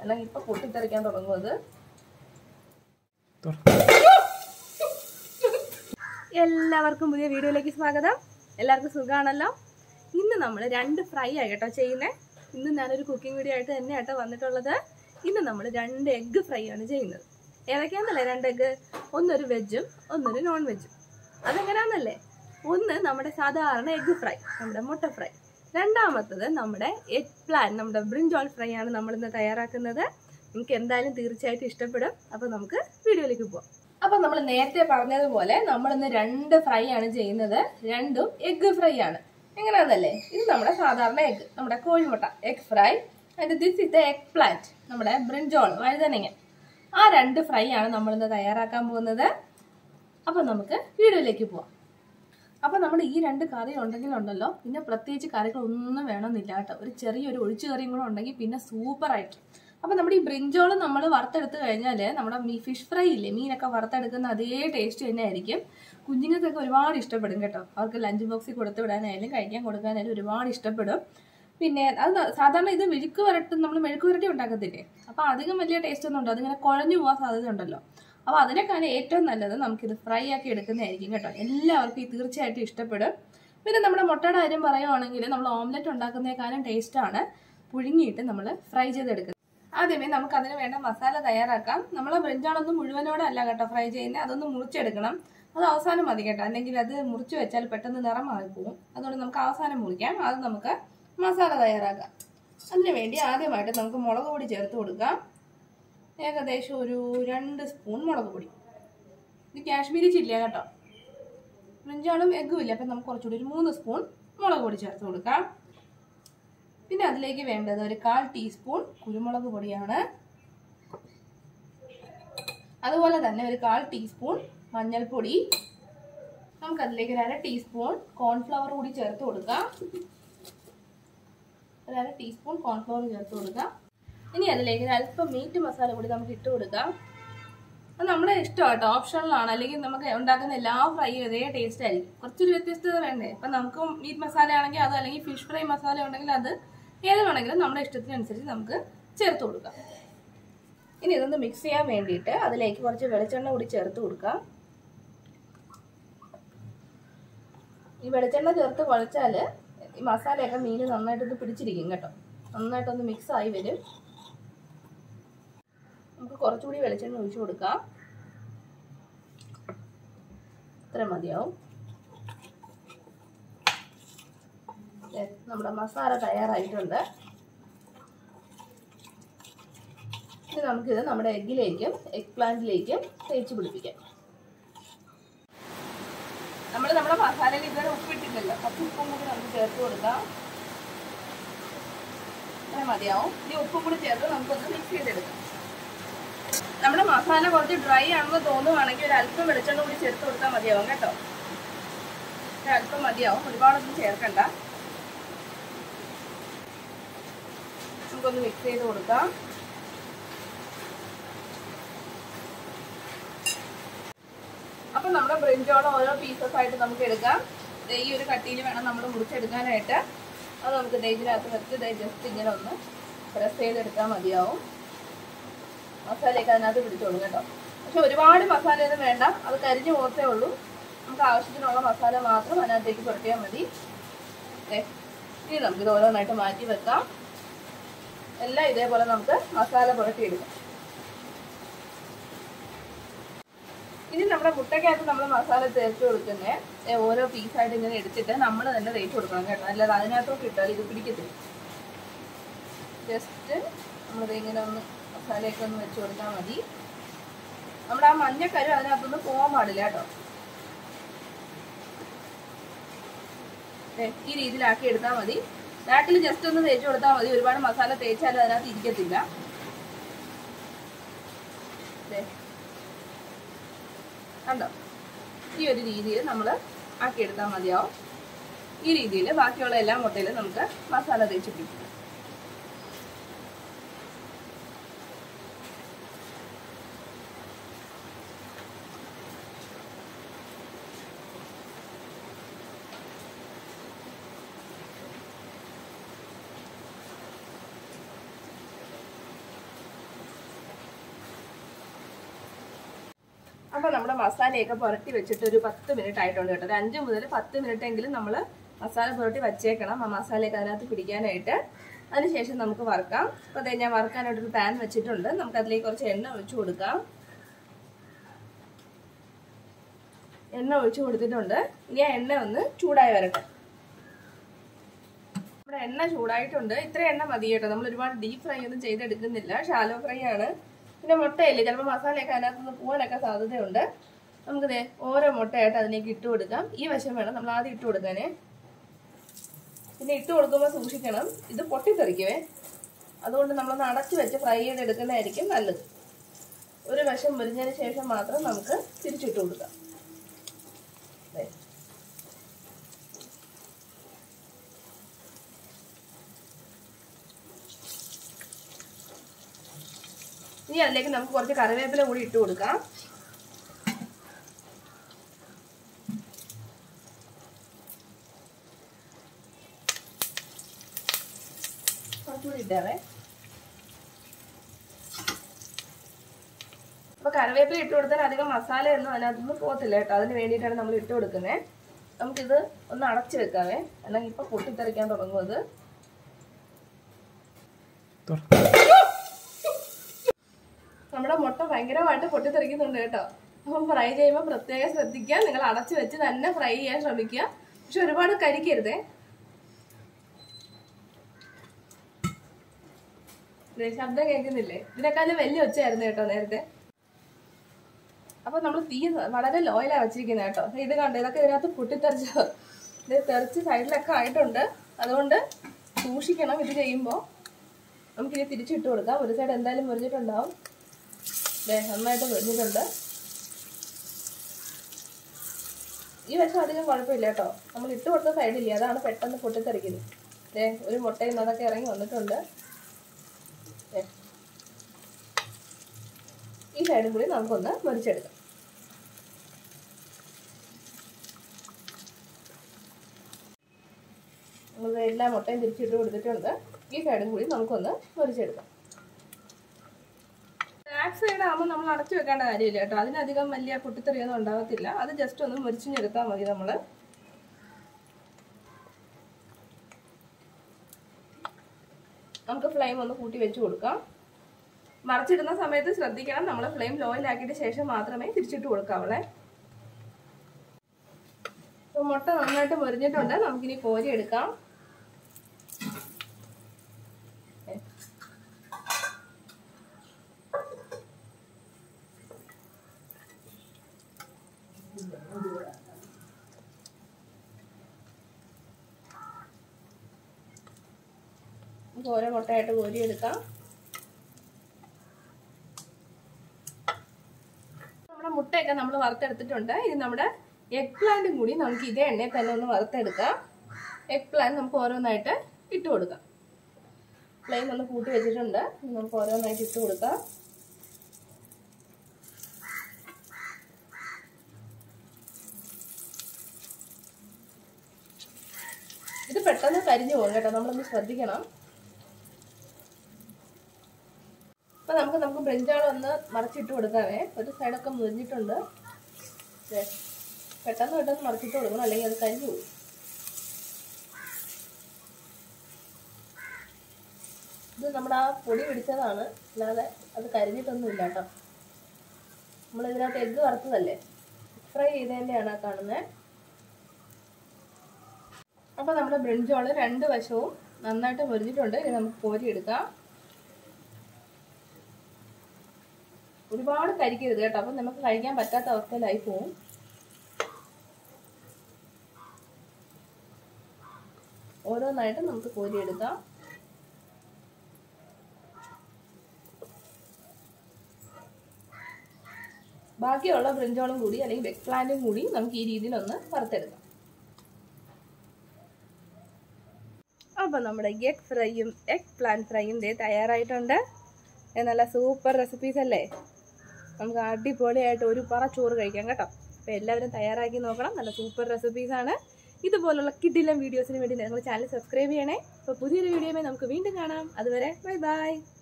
അല്ലെങ്കിൽ ഇപ്പൊ പൊട്ടിത്തെറിക്കാൻ തുടങ്ങും അത് എല്ലാവർക്കും പുതിയ വീഡിയോയിലേക്ക് സ്വാഗതം എല്ലാവർക്കും സുഖമാണല്ലോ ഇന്ന് നമ്മൾ രണ്ട് ഫ്രൈ ആ കേട്ടോ ചെയ്യുന്നത് ഇന്ന് ഞാനൊരു കുക്കിംഗ് വീഡിയോ ആയിട്ട് തന്നെ കേട്ടോ വന്നിട്ടുള്ളത് ഇന്ന് നമ്മൾ രണ്ട് എഗ്ഗ് ഫ്രൈ ആണ് ചെയ്യുന്നത് ഏതൊക്കെയാണെന്നല്ലേ രണ്ട് എഗ്ഗ് ഒന്നൊരു വെജും ഒന്നൊരു നോൺ വെജും അതെങ്ങനെയാണെന്നല്ലേ ഒന്ന് നമ്മുടെ സാധാരണ എഗ്ഗ് ഫ്രൈ നമ്മുടെ മുട്ട ഫ്രൈ രണ്ടാമത്തത് നമ്മുടെ എഗ് പ്ലാൻ നമ്മുടെ ബ്രിഞ്ചോൾ ഫ്രൈ ആണ് നമ്മളിന്ന് തയ്യാറാക്കുന്നത് നിങ്ങൾക്ക് എന്തായാലും തീർച്ചയായിട്ടും ഇഷ്ടപ്പെടും അപ്പോൾ നമുക്ക് വീഡിയോയിലേക്ക് പോവാം അപ്പൊ നമ്മൾ നേരത്തെ പറഞ്ഞതുപോലെ നമ്മൾ ഇന്ന് രണ്ട് ഫ്രൈ ആണ് ചെയ്യുന്നത് രണ്ടും എഗ് ഫ്രൈ ആണ് എങ്ങനെയാണെന്നല്ലേ ഇത് നമ്മുടെ സാധാരണ എഗ് നമ്മുടെ കോഴിമുട്ട egg fry and this is the eggplant നമ്മുടെ ബ്രിഞ്ചോൾ വഴുതനങ്ങ ആ രണ്ട് ഫ്രൈ ആണ് നമ്മൾ ഇന്ന് തയ്യാറാക്കാൻ പോകുന്നത് അപ്പൊ നമുക്ക് വീഡിയോയിലേക്ക് പോവാം അപ്പൊ നമ്മൾ ഈ രണ്ട് കറി ഉണ്ടെങ്കിലുണ്ടല്ലോ പിന്നെ പ്രത്യേകിച്ച് കറികൾ ഒന്നും വേണമെന്നില്ല കേട്ടോ ഒരു ചെറിയൊരു ഒഴിച്ചു കറിയും കൂടെ ഉണ്ടെങ്കിൽ പിന്നെ സൂപ്പർ ആയിട്ട് അപ്പൊ നമ്മുടെ ഈ ബ്രിഞ്ചോള് നമ്മൾ വറുത്തെടുത്ത് കഴിഞ്ഞാൽ നമ്മുടെ മീ ഫിഷ് ഫ്രൈ ഇല്ലേ മീനൊക്കെ വറുത്തെടുക്കുന്ന അതേ ടേസ്റ്റ് തന്നെ ആയിരിക്കും കുഞ്ഞുങ്ങൾക്കൊക്കെ ഒരുപാട് ഇഷ്ടപ്പെടും കേട്ടോ അവർക്ക് ലഞ്ച് ബോക്സിൽ കൊടുത്തു വിടാനായാലും കഴിക്കാൻ കൊടുക്കാനായാലും ഒരുപാട് ഇഷ്ടപ്പെടും പിന്നെ അത് ന- സാധാരണ ഇത് മെഴുക്ക് വരട്ടും നമ്മൾ മെഴുക്ക് വരട്ടി ഉണ്ടാക്കത്തില്ലേ അപ്പൊ അധികം വലിയ ടേസ്റ്റ് ഒന്നും ഉണ്ടോ അതിങ്ങനെ കുഴഞ്ഞു പോകാൻ സാധ്യത ഉണ്ടല്ലോ അപ്പോൾ അതിനേക്കാളും ഏറ്റവും നല്ലത് നമുക്കിത് ഫ്രൈ ആക്കി എടുക്കുന്നതായിരിക്കും കേട്ടോ എല്ലാവർക്കും ഈ തീർച്ചയായിട്ടും ഇഷ്ടപ്പെടും പിന്നെ നമ്മുടെ മുട്ടയുടെ കാര്യം പറയുവാണെങ്കിൽ നമ്മൾ ഓംലെറ്റ് ഉണ്ടാക്കുന്നതിനേക്കാളും ടേസ്റ്റാണ് പുഴുങ്ങിയിട്ട് നമ്മൾ ഫ്രൈ ചെയ്തെടുക്കുന്നത് ആദ്യമേ നമുക്ക് അതിന് വേണ്ട മസാല തയ്യാറാക്കാം നമ്മൾ ബ്രിഞ്ചാളൊന്നും മുഴുവനോടെ അല്ല കേട്ടോ ഫ്രൈ ചെയ്യുന്നത് അതൊന്ന് മുറിച്ചെടുക്കണം അത് അവസാനം മതി കേട്ടോ അല്ലെങ്കിൽ അത് മുറിച്ച് വെച്ചാൽ പെട്ടെന്ന് നിറം മാറിപ്പോകും അതുകൊണ്ട് നമുക്ക് അവസാനം മുറിക്കാം അത് നമുക്ക് മസാല തയ്യാറാക്കാം അതിന് വേണ്ടി ആദ്യമായിട്ട് നമുക്ക് മുളക് പൊടി ചേർത്ത് കൊടുക്കാം ഏകദേശം ഒരു രണ്ട് സ്പൂൺ മുളക് പൊടി ഇത് കാശ്മീരി ചില്ലിയ കേട്ടോ ബ്രിഞ്ചാളും എഗ്ഗും ഇല്ല അപ്പം നമുക്ക് കുറച്ചുകൂടി ഒരു മൂന്ന് സ്പൂൺ മുളക് പൊടി ചേർത്ത് കൊടുക്കാം പിന്നെ അതിലേക്ക് വേണ്ടത് ഒരു കാൽ ടീസ്പൂൺ കുരുമുളക് പൊടിയാണ് അതുപോലെ തന്നെ ഒരു കാൽ ടീസ്പൂൺ മഞ്ഞൾപ്പൊടി നമുക്ക് അതിലേക്ക് ഒരു അര ടീസ്പൂൺ കോൺഫ്ലവർ കൂടി ചേർത്ത് കൊടുക്കാം ഒരു അര ടീസ്പൂൺ കോൺഫ്ലവർ ചേർത്ത് കൊടുക്കാം ഇനി അതിലേക്ക് ഒരു അല്പം മീറ്റ് മസാല കൂടി നമുക്ക് ഇട്ട് കൊടുക്കാം അത് നമ്മുടെ ഇഷ്ടം കേട്ടോ ഓപ്ഷനിലാണ് അല്ലെങ്കിൽ നമുക്ക് ഉണ്ടാക്കുന്ന എല്ലാ ഫ്രൈയും ഇതേ ടേസ്റ്റ് ആയിരിക്കും കുറച്ചൊരു വ്യത്യസ്തത വേണ്ടേ അപ്പം നമുക്ക് മീറ്റ് മസാല ആണെങ്കിൽ അത് അല്ലെങ്കിൽ ഫിഷ് ഫ്രൈ മസാല ഉണ്ടെങ്കിൽ അത് ഏത് വേണമെങ്കിലും നമ്മുടെ ഇഷ്ടത്തിനനുസരിച്ച് നമുക്ക് ചേർത്ത് കൊടുക്കാം ഇനി ഇതൊന്ന് മിക്സ് ചെയ്യാൻ വേണ്ടിയിട്ട് അതിലേക്ക് കുറച്ച് വെളിച്ചെണ്ണ കൂടി ചേർത്ത് കൊടുക്കാം ഈ വെളിച്ചെണ്ണ ചേർത്ത് കുഴച്ചാൽ ഈ മസാലയൊക്കെ മീൻ നന്നായിട്ട് ഇത് പിടിച്ചിരിക്കും കേട്ടോ നന്നായിട്ടൊന്ന് മിക്സ് ആയി വരും നമുക്ക് കുറച്ചുകൂടി വെളിച്ചെണ്ണ ഒഴിച്ചു കൊടുക്കാം ഇത്ര മതിയാവും ദേ, നമ്മുടെ മസാല തയ്യാറായിട്ടുണ്ട് ഇനി നമുക്കിത് നമ്മുടെ എഗ്ഗിലേക്കും എഗ് പ്ലാന്റിലേക്കും തേച്ച് പിടിപ്പിക്കാം നമ്മൾ നമ്മുടെ മസാലയിൽ ഇതുവരെ ഉപ്പിട്ടില്ലല്ലോ കുറച്ച് ഉപ്പും കൂടി നമുക്ക് ചേർത്ത് കൊടുക്കാം ഇത്ര മതിയാവും ഇനി ഉപ്പും കൂടി ചേർത്ത് നമുക്കൊന്ന് മിക്സ് ചെയ്തെടുക്കാം നമ്മുടെ മസാല കുറച്ച് ഡ്രൈ ആണെന്ന് തോന്നുവാണെങ്കിൽ ഒരു അല്പം വെളിച്ചെണ്ണ കൂടി ചേർത്ത് കൊടുത്താൽ മതിയാവും കേട്ടോ ഒരു അല്പം മതിയാവും ഒരുപാടൊന്നും ചേർക്കണ്ട നമുക്കൊന്ന് മിക്സ് ചെയ്ത് കൊടുക്കാം അപ്പൊ നമ്മുടെ ബ്രിഞ്ചോളം ഓരോ പീസസ് ആയിട്ട് നമുക്ക് എടുക്കാം ദേ ഈ ഒരു കട്ടിയിൽ വേണം നമ്മൾ മുറിച്ചെടുക്കാനായിട്ട് അത് നമുക്ക് ദേ ഇതിനകത്ത് വെച്ച് ദേ ജസ്റ്റ് ഇങ്ങനെ ഒന്ന് പ്രസ് ചെയ്തെടുത്താൽ മതിയാവും മസാലയൊക്കെ അതിനകത്ത് പിടിച്ചോളും കേട്ടോ പക്ഷെ ഒരുപാട് മസാല ഒന്നും വേണ്ട അത് കരിഞ്ഞു പോകത്തേ ഉള്ളൂ നമുക്ക് ആവശ്യത്തിനുള്ള മസാല മാത്രം അതിനകത്തേക്ക് പുരട്ടിയാൽ മതി ദേ, ഇനി നമുക്കിത് ഓരോന്നായിട്ട് മാറ്റി വെക്കാം എല്ലാം ഇതേപോലെ നമുക്ക് മസാല പുരട്ടിയെടുക്കാം ഇനി നമ്മുടെ മുട്ടക്കകത്ത് നമ്മൾ മസാല ചേർത്ത് കൊടുക്കുന്നത് ഓരോ പീസായിട്ട് ഇങ്ങനെ എടുത്തിട്ട് നമ്മൾ തന്നെ തേച്ച് കൊടുക്കണം കേട്ടോ അല്ലാതെ അതിനകത്തോട്ട് ഇട്ടാൽ ഇത് പിടിക്കത്തില്ല ജസ്റ്റ് നമ്മളിത് ഇങ്ങനെ ഒന്ന് മസാലയൊക്കെ ഒന്ന് വെച്ച് കൊടുത്താൽ മതി നമ്മുടെ ആ മഞ്ഞക്കരു അതിനകത്തൊന്നും പോകാൻ പാടില്ല കേട്ടോ ദേ, ഈ രീതിയിലാക്കി എടുത്താൽ മതി നാട്ടിൽ ജസ്റ്റ് ഒന്ന് തേച്ച് കൊടുത്താൽ മതി ഒരുപാട് മസാല തേച്ചാലും അതിനകത്ത് ഇരിക്കത്തില്ല ദേ, കണ്ടോ ഈ ഒരു രീതിയിൽ നമ്മൾ ആക്കിയെടുത്താൽ മതിയാവും ഈ രീതിയിൽ ബാക്കിയുള്ള എല്ലാ മുട്ടയിലും നമുക്ക് മസാല തേച്ച് പിടിക്കും അപ്പോൾ നമ്മുടെ മസാലയൊക്കെ പുരട്ടി വെച്ചിട്ട് ഒരു പത്ത് മിനിറ്റ് ആയിട്ടുണ്ട് കേട്ടോ ഒരു അഞ്ച് മുതൽ പത്ത് മിനിറ്റ് എങ്കിലും നമ്മൾ മസാല പുരട്ടി വച്ചേക്കണം ആ മസാലയൊക്കെ അതിനകത്ത് പിടിക്കാനായിട്ട് അതിനുശേഷം നമുക്ക് വറുക്കാം അപ്പോൾ അതെ ഞാൻ വറുക്കാനായിട്ടൊരു പാൻ വെച്ചിട്ടുണ്ട് നമുക്ക് അതിലേക്ക് കുറച്ച് എണ്ണ ഒഴിച്ചു കൊടുക്കാം എണ്ണ ഒഴിച്ചു കൊടുത്തിട്ടുണ്ട് ഇനി ആ എണ്ണ ഒന്ന് ചൂടായി വരട്ടെ നമ്മുടെ എണ്ണ ചൂടായിട്ടുണ്ട് ഇത്ര എണ്ണ മതി കേട്ടോ നമ്മൾ ഒരുപാട് ഡീപ് ഫ്രൈ ഒന്നും ചെയ്തെടുക്കുന്നില്ല ഷാലോ ഫ്രൈ ആണ് പിന്നെ മുട്ടയില്ലേ ചിലപ്പോൾ മസാലയൊക്കെ അതിനകത്ത് നിന്ന് പോകാനൊക്കെ സാധ്യതയുണ്ട് നമുക്കിത് ഓരോ മുട്ടയായിട്ട് അതിലേക്ക് ഇട്ട് കൊടുക്കാം ഈ വശം വേണം നമ്മൾ ആദ്യം ഇട്ട് കൊടുക്കാനേ പിന്നെ ഇട്ട് കൊടുക്കുമ്പോൾ സൂക്ഷിക്കണം ഇത് പൊട്ടിത്തെറിക്കുവേ അതുകൊണ്ട് നമ്മളൊന്ന് അടച്ചു വെച്ച് ഫ്രൈ ചെയ്തെടുക്കുന്നതായിരിക്കും നല്ലത് ഒരു വശം മുരിഞ്ഞതിന് ശേഷം മാത്രം നമുക്ക് തിരിച്ചിട്ട് കൊടുക്കാം ദേ. ഇനി അതിലേക്ക് നമുക്ക് കുറച്ച് കറിവേപ്പില കൂടി ഇട്ട് കൊടുക്കാം കുറച്ചുകൂടി ഇട്ടാവേ അപ്പൊ കറിവേപ്പില ഇട്ട് കൊടുത്താൽ അധികം മസാലയൊന്നും അതിനകത്തൊന്നും പോകത്തില്ല കേട്ടോ അതിന് വേണ്ടിയിട്ടാണ് നമ്മൾ ഇട്ട് കൊടുക്കുന്നത് നമുക്കിത് ഒന്ന് അടച്ചു വെക്കാവേ അല്ലെങ്കിൽ ഇപ്പൊ പൊട്ടിത്തെറിക്കാൻ തുടങ്ങും അത് നമ്മുടെ മുട്ട ഭയങ്കരമായിട്ട് പൊട്ടിത്തെറിക്കുന്നുണ്ട് കേട്ടോ അപ്പം ഫ്രൈ ചെയ്യുമ്പോൾ പ്രത്യേകം ശ്രദ്ധിക്കുക നിങ്ങൾ അടച്ചു വെച്ച് തന്നെ ഫ്രൈ ചെയ്യാൻ ശ്രമിക്കുക പക്ഷെ ഒരുപാട് കരിക്കരുതേ ദേ, ശബ്ദം കേൾക്കുന്നില്ലേ ഇതിനേക്കാളും വലിയ ഒച്ചയായിരുന്നു കേട്ടോ നേരത്തെ അപ്പൊ നമ്മൾ തീ വളരെ ലോയിലാണ് വെച്ചിരിക്കുന്നത് കേട്ടോ ഇത് കണ്ടോ ഇതൊക്കെ ഇതിനകത്ത് പൊട്ടിത്തെറിച്ചോ ഇത് തെറിച്ച് സൈഡിലൊക്കെ ആയിട്ടുണ്ട് അതുകൊണ്ട് സൂക്ഷിക്കണം ഇത് ചെയ്യുമ്പോൾ നമുക്കിത് തിരിച്ചിട്ട് കൊടുക്കാം ഒരു സൈഡ് എന്തായാലും മുറിഞ്ഞിട്ടുണ്ടാവും ദേ നന്നായിട്ട് മുറിഞ്ഞിട്ടുണ്ട് ഈ വശം അധികം കുഴപ്പമില്ല കേട്ടോ നമ്മൾ ഇട്ട് കൊടുത്ത സൈഡില്ലേ അതാണ് പെട്ടെന്ന് പൊട്ടിത്തെറിക്കുന്നത് ദേ ഒരു മുട്ടയിൽ നിന്ന് അതൊക്കെ ഇറങ്ങി വന്നിട്ടുണ്ട് ദേ. ഈ സൈഡും കൂടി നമുക്കൊന്ന് മുറിച്ചെടുക്കാം നമ്മൾ എല്ലാ മുട്ടയും തിരിച്ചിട്ട് കൊടുത്തിട്ടുണ്ട് ഈ സൈഡും കൂടി നമുക്കൊന്ന് മുറിച്ചെടുക്കാം ബാക്ക് സൈഡ് ആകുമ്പോൾ നമ്മൾ അടച്ചു വെക്കേണ്ട കാര്യമില്ല കേട്ടോ അതിനധികം വലിയ പൊട്ടിത്തെറിയൊന്നും ഉണ്ടാകത്തില്ല അത് ജസ്റ്റ് ഒന്ന് മുരിച്ചിഞ്ഞെടുത്താൽ മതി നമ്മൾ നമുക്ക് ഫ്ലെയിം ഒന്ന് കൂട്ടി വെച്ച് കൊടുക്കാം മറിച്ചിടുന്ന സമയത്ത് ശ്രദ്ധിക്കണം നമ്മൾ ഫ്ലെയിം ലോയിലാക്കിയിട്ട് ശേഷം മാത്രമേ തിരിച്ചിട്ട് കൊടുക്കാവുള്ളേ അപ്പോൾ മുട്ട നന്നായിട്ട് മുരിഞ്ഞിട്ടുണ്ട് നമുക്കിനി കോരി എടുക്കാം നമുക്ക് ഓരോ മുട്ടയായിട്ട് കോരി എടുക്കാം നമ്മുടെ മുട്ടയൊക്കെ നമ്മൾ വറുത്തെടുത്തിട്ടുണ്ട് ഇനി നമ്മുടെ എഗ് പ്ലാന്റും കൂടി നമുക്ക് ഇതേ എണ്ണയിൽ തന്നെ ഒന്ന് വറുത്തെടുക്കാം എഗ് പ്ലാന്റ് നമുക്ക് ഓരോന്നായിട്ട് ഇട്ട് കൊടുക്കാം ഫ്ലെയിം ഒന്ന് കൂട്ടി വെച്ചിട്ടുണ്ട് ഇനി നമുക്ക് ഓരോന്നായിട്ട് ഇട്ട് കൊടുക്കാം ഇത് പെട്ടെന്ന് കരിഞ്ഞു പോകും കേട്ടോ നമ്മളൊന്ന് ശ്രദ്ധിക്കണം അപ്പൊ നമുക്ക് നമുക്ക് ബ്രിഞ്ചാൾ ഒന്ന് മറച്ചിട്ട് കൊടുക്കാവേ ഒരു സൈഡൊക്കെ മുറിഞ്ഞിട്ടുണ്ട് ദേ, പെട്ടെന്ന് പെട്ടെന്ന് മറച്ചിട്ട് കൊടുക്കണം അല്ലെങ്കിൽ അത് കരിഞ്ഞു പോകും ഇത് നമ്മുടെ ആ പൊടി പിടിച്ചതാണ് അല്ലാതെ അത് കരിഞ്ഞിട്ടൊന്നും ഇല്ല കേട്ടോ നമ്മൾ ഇതിനകത്ത് എഗ്ഗ് വറുത്തതല്ലേ ഫ്രൈ ചെയ്തതിൻ്റെയാണ് ആ കാണുന്നത് അപ്പോൾ നമ്മുടെ ബ്രിഞ്ചോള് രണ്ട് വശവും നന്നായിട്ട് മുരിഞ്ഞിട്ടുണ്ട് ഇനി നമുക്ക് കോരിയെടുക്കാം ഒരുപാട് കരിക്കരുത് കേട്ടോ അപ്പം നമുക്ക് കഴിക്കാൻ പറ്റാത്ത അവസ്ഥയിലായി പോവും ഓരോന്നായിട്ട് നമുക്ക് കോരിയെടുക്കാം ബാക്കിയുള്ള ബ്രിഞ്ചോളും കൂടി അല്ലെങ്കിൽ വെഗ് പ്ലാന്റും കൂടി നമുക്ക് ഈ രീതിയിൽ ഒന്ന് വറുത്തെടുക്കാം അപ്പോൾ നമ്മുടെ എഗ് ഫ്രൈയും എഗ് പ്ലാൻ ഫ്രൈയും ദേ തയ്യാറായിട്ടുണ്ട് ഇത് നല്ല സൂപ്പർ റെസിപ്പീസ് അല്ലേ നമുക്ക് അടിപൊളിയായിട്ട് ഒരു പറ ചോറ് കഴിക്കാം കേട്ടോ അപ്പോൾ എല്ലാവരും തയ്യാറാക്കി നോക്കണം നല്ല സൂപ്പർ റെസിപ്പീസാണ് ഇതുപോലുള്ള കിഡിലം വീഡിയോസിന് വേണ്ടി നിങ്ങൾ ചാനൽ സബ്സ്ക്രൈബ് ചെയ്യണേ അപ്പോൾ പുതിയൊരു വീഡിയോയുമായി നമുക്ക് വീണ്ടും കാണാം അതുവരെ ബൈ ബൈ